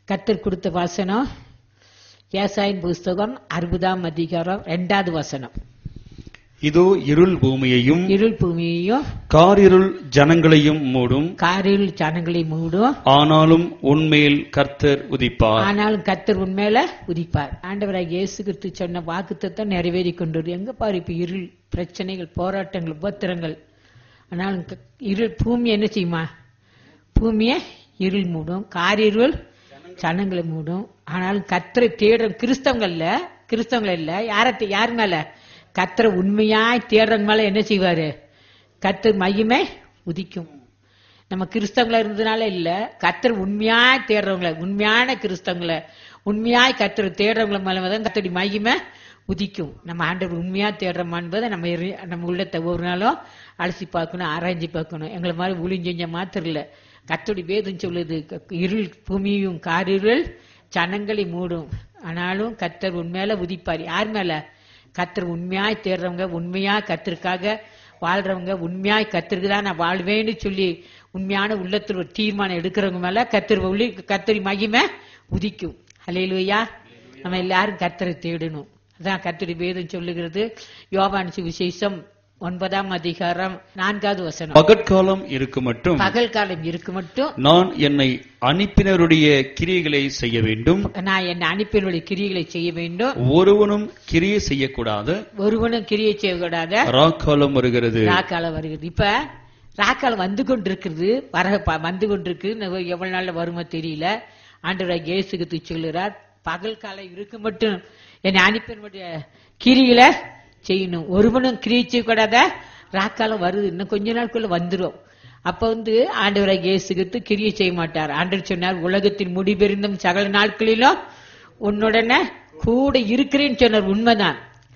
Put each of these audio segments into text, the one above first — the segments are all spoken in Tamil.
கத்தர் கொடுத்த வசனம் ஏசாயின் புஸ்தகம் அறுபதாம் அதிகாரம் ரெண்டாவது வசனம் இதோ இருள் பூமியையும் இருள் பூமியையும் காரிருள் ஜனங்களையும் மூடும் காரில் ஜனங்களை மூடும் ஆனாலும் உன்மேல் கர்த்தர் உதிப்பார் ஆனாலும் கத்தர் உண்மையில உதிப்பார் ஆண்டவராக இயேசு கிறிஸ்து சொன்ன வாக்குத்தத்தை நிறைவேறி கொண்டு எங்க பாரு இப்ப இருள் பிரச்சனைகள் போராட்டங்கள் உபத்திரங்கள் ஆனாலும் க- இருள் பூமி என்ன செய்யுமா பூமியை இருள் மூடும் காரிருள் ஜனங்களை மூடும் ஆனாலும் கத்தரை தேடுற கிறிஸ்தவங்கள்ல கிறிஸ்தவங்கள் இல்ல யார யார் மேல கத்தரை உண்மையாய் தேடுறவங்க மேல என்ன செய்வாரு கத்தர் மகிமை உதிக்கும் நம்ம கிறிஸ்தவங்களா இருந்ததுனால இல்ல கத்தர் உண்மையாய் தேடுறவங்கள உண்மையான கிறிஸ்தவங்கள உண்மையாய் கத்தர் தேடுறவங்கள மேல தான் கத்தடி மகிமை உதிக்கும் நம்ம ஆண்டவர் உண்மையா தேடுறோமா என்பதை நம்ம இரு- நம்ம உள்ளத்தை ஒவ்வொரு நாளும் அலசி பார்க்கணும் ஆராய்ச்சி பார்க்கணும் எங்களை மாதிரி ஊழியம் செஞ்ச மாத்திரம் இல்ல கத்தோடி வேதம் சொல்லுது க- இருள் பூமியும் காரிருள் ஜனங்களை மூடும் ஆனாலும் கத்தர் உண்மையில உதிப்பார் யார் மேல கத்தர் உண்மையாய் தேடுறவங்க உண்மையா கத்திற்காக வாழ்றவங்க உண்மையாய் கத்திற்கு தான் நான் வாழ்வேன்னு சொல்லி உண்மையான உள்ளத்தில் ஒரு தீர்மானம் எடுக்கிறவங்க மேல கத்தர் ஒளி கத்தரி மகிமை உதிக்கும் ஹalleluya நம்ம எல்லாரும் கத்தரை தேடணும் அதான் கத்தரி வேதம் சொல்லுகிறது யோவான் விசேஷம் ஒன்பதாம் அதிகாரம் நான்காவது வசனம் பகற்காலம் இருக்கு மட்டும் பகல் காலம் இருக்கு மட்டும் நான் என்னை அனுப்பினருடைய கிரியைகளை செய்ய வேண்டும் நான் என் அனுப்பினுடைய கிரியைகளை செய்ய வேண்டும் ஒருவனும் கிரியை செய்யக்கூடாது ஒருவனும் கிரியை செய்யக்கூடாத ராக்காலம் வருகிறது ராக்காலம் வருகிறது இப்ப ராக்காலம் வந்து கொண்டிருக்கிறது வர ப- வந்து கொண்டிருக்கு இன்னும் எவ்வளவு நாள்ல வருமோ தெரியல ஆண்டவராக இயேசுக்கு சொல்லுறார் பகல் காலம் இருக்கு மட்டும் என்னை அனுப்பினுடைய கிரிகளை செய்யணும் ஒருவனும் கிரியை செய்யக்கூடாத ராக்காலம் வருது இன்னும் கொஞ்ச நாளுக்குள்ள வந்துரும் அப்ப வந்து ஆண்டவராக இயேசுகிட்டு கிரியை செய்ய மாட்டார் ஆண்டவர் சொன்னார் உலகத்தின் முடிபெருந்தும் சகல நாட்களிலும் உன்னுடனே கூட இருக்கிறேன்னு சொன்னார் உண்மைதான்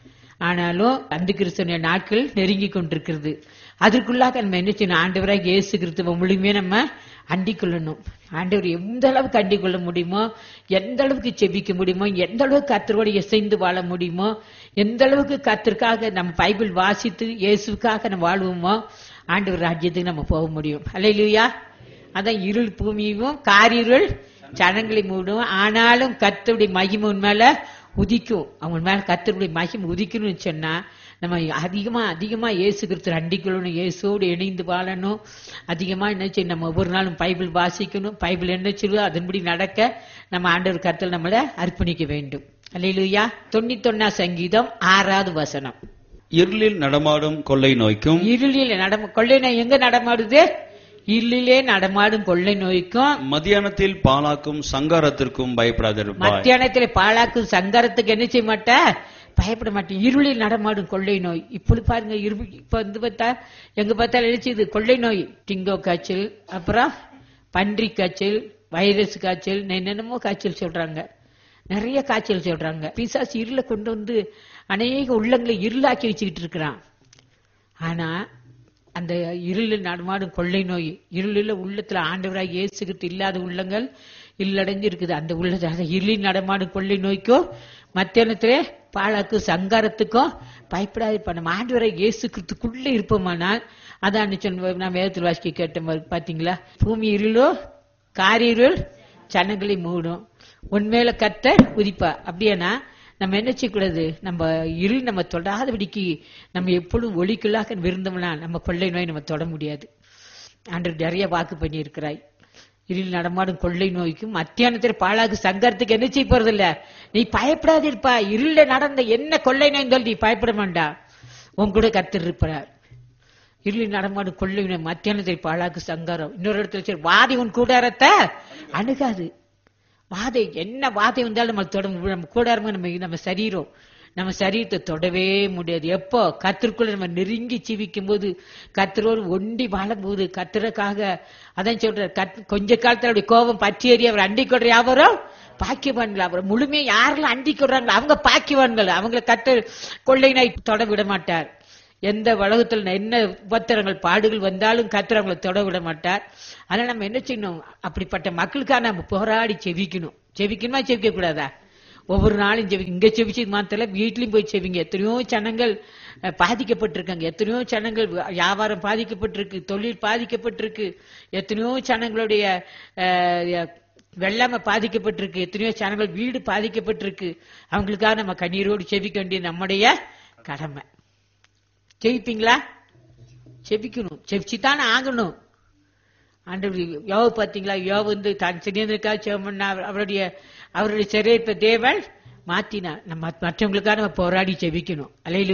ஆனாலும் அந்த கிறிஸ்தவனுடைய நாட்கள் நெருங்கி கொண்டிருக்கிறது அதற்குள்ளாக நம்ம என்ன செய்யணும் ஆண்டவராக இயேசு கிறிஸ்துவ முழுமையா நம்ம அண்டிக் கொள்ளணும் ஆண்டவர் எந்த அளவுக்கு அண்டிக் கொள்ள முடியுமோ எந்த அளவுக்கு செபிக்க முடியுமோ எந்த அளவுக்கு கத்தரோடு இசைந்து வாழ முடியுமோ எந்த அளவுக்கு கத்திற்காக நம்ம பைபிள் வாசித்து இயேசுக்காக நம்ம வாழ்வோமோ ஆண்டவர் ராஜ்யத்துக்கு நம்ம போக முடியும் அல்லையா அதான் இருள் பூமியும் காரிருள் ஜனங்களை மூடும் ஆனாலும் கத்தருடைய மகிமை உண்மையில உதிக்கும் அவங்க மேல கத்தருடைய மகிமை உதிக்கணும்னு சொன்னா நம்ம அதிகமா அதிகமா இயேசு கிறிஸ்து அண்டிக்கொள்ளணும் இயேசுவோடு இணைந்து வாழணும் அதிகமா என்ன செய்யணும் நம்ம ஒவ்வொரு நாளும் பைபிள் வாசிக்கணும் பைபிள் என்ன சொல்லுதோ அதன்படி நடக்க நம்ம ஆண்டவர் கருத்தில் நம்மளை அர்ப்பணிக்க வேண்டும் அல்லையிலுயா தொண்ணூத்தொன்னா சங்கீதம் ஆறாவது வசனம் இருளில் நடமாடும் கொள்ளை நோய்க்கும் இருளில் நடம கொள்ளை நோய் எங்க நடமாடுது இருளிலே நடமாடும் கொள்ளை நோய்க்கும் மத்தியானத்தில் பாலாக்கும் சங்காரத்திற்கும் பயப்படாதிருப்பாய் மத்தியானத்துல பாழாக்கும் சங்கரத்துக்கு என்ன செய்ய மாட்ட பயப்பட மாட்டேன் இருளில் நடமாடும் கொள்ளை நோய் இப்படி பாருங்க இரு- இப்ப வந்து பார்த்தா எங்க பார்த்தாலும் எழுச்சிது கொள்ளை நோய் டிங்கோ காய்ச்சல் அப்புறம் பன்றி காய்ச்சல் வைரஸ் காய்ச்சல் என்னென்னமோ காய்ச்சல் சொல்றாங்க நிறைய காய்ச்சல் சொல்றாங்க பிசாசு இருளை கொண்டு வந்து அநேக உள்ளங்களை இருளாக்கி வச்சுக்கிட்டு இருக்கிறான் ஆனா அந்த இருளில் நடமாடும் கொள்ளை நோய் இருளில் உள்ளத்துல ஆண்டவராக இயேசுகிட்டு இல்லாத உள்ளங்கள் இல்லடைஞ்சு இருக்குது அந்த உள்ளது அந்த இருளில் நடமாடும் கொள்ளை நோய்க்கும் மத்தியானத்திலே பாழாக்கும் சங்காரத்துக்கும் பயப்படாது இப்ப நம்ம ஆண்டவராக இயேசு கிறிஸ்துக்குள்ள இருப்போமானால் அதான் சொன்ன நான் வேதத்தில் வாசிக்க கேட்ட மாதிரி பாத்தீங்களா பூமி இருளோ காரிருள் ஜனங்களை மூடும் உண்மையில கத்த உதிப்பா அப்படியானா நம்ம என்ன செய்யக்கூடாது நம்ம இருள் நம்ம தொடாதபடிக்கு நம்ம எப்பொழுதும் ஒளிக்குள்ளாக விருந்தோம்னா நம்ம கொள்ளை நோய் நம்ம தொட முடியாது ஆண்டவர் நிறைய வாக்கு பண்ணி இருக்கிறாய் இருள் நடமாடும் கொள்ளை நோய்க்கும் மத்தியானத்தில் பாழாக்கு சங்கரத்துக்கு என்ன செய்ய போறது இல்ல நீ பயப்படாதிருப்பா இருள நடந்த என்ன கொள்ளை நோய் சொல்லி நீ பயப்பட வேண்டாம் உன் கூட கத்தர் இருப்பார் இருளில் நடமாடும் கொள்ளை நோய் மத்தியானத்தில் பாழாக்கு சங்காரம் இன்னொரு இடத்துல சரி வாதி உன் கூடாரத்தை அணுகாது வாதை என்ன வாதை வந்தாலும் நம்ம தொட முடியாது. நம்ம கூடாரமா நம்ம நம்ம சரீரம் நம்ம சரீரத்தை தொடவே முடியாது எப்போ கத்திற்குள்ள நம்ம நெருங்கி ஜீவிக்கும் போது கத்தரோடு ஒண்டி வாழும்போது கத்திரக்காக அதான் சொல்ற கத் கொஞ்ச காலத்துல அப்படி கோபம் பற்றி எறிய அவர் அண்டி கொள்ற யாவரும் பாக்கியவான்கள் அவர் முழுமையா யாரெல்லாம் அண்டி கொள்றாங்களோ அவங்க பாக்கியவான்கள் அவங்கள கத்த கொள்ளை நாய் தொட விட மாட்டார் எந்த உலகத்துல என்ன உபத்திரங்கள் பாடுகள் வந்தாலும் கத்தர் அவங்களை தொட விட மாட்டார் அதனால நம்ம என்ன செய்யணும் அப்படிப்பட்ட மக்களுக்காக நம்ம போராடி செவிக்கணும் செவிக்கணுமா செவிக்க கூடாதா ஒவ்வொரு நாளும் செவி இங்க செவிச்சு மாத்திர வீட்லயும் போய் செவிங்க எத்தனையோ ஜனங்கள் அஹ், பாதிக்கப்பட்டிருக்காங்க எத்தனையோ ஜனங்கள் வியாபாரம் பாதிக்கப்பட்டிருக்கு தொழில் பாதிக்கப்பட்டிருக்கு எத்தனையோ ஜனங்களுடைய அஹ், வெள்ளாம பாதிக்கப்பட்டிருக்கு எத்தனையோ சேனல்கள் வீடு பாதிக்கப்பட்டிருக்கு அவங்களுக்காக நம்ம கண்ணீரோடு செபிக்க வேண்டிய நம்முடைய கடமை ஜெயிப்பீங்களா செபிக்கணும் செபிச்சுத்தானே ஆகணும் ஆண்டவர் யோவ பாத்தீங்களா யோவ வந்து தான் சிறியதற்காக ஜெபம் பண்ணா அவருடைய அவருடைய சிறைப்ப தேவன் மாத்தினார் நம்ம மற்றவங்களுக்காக நம்ம போராடி ஜெபிக்கணும் அலையில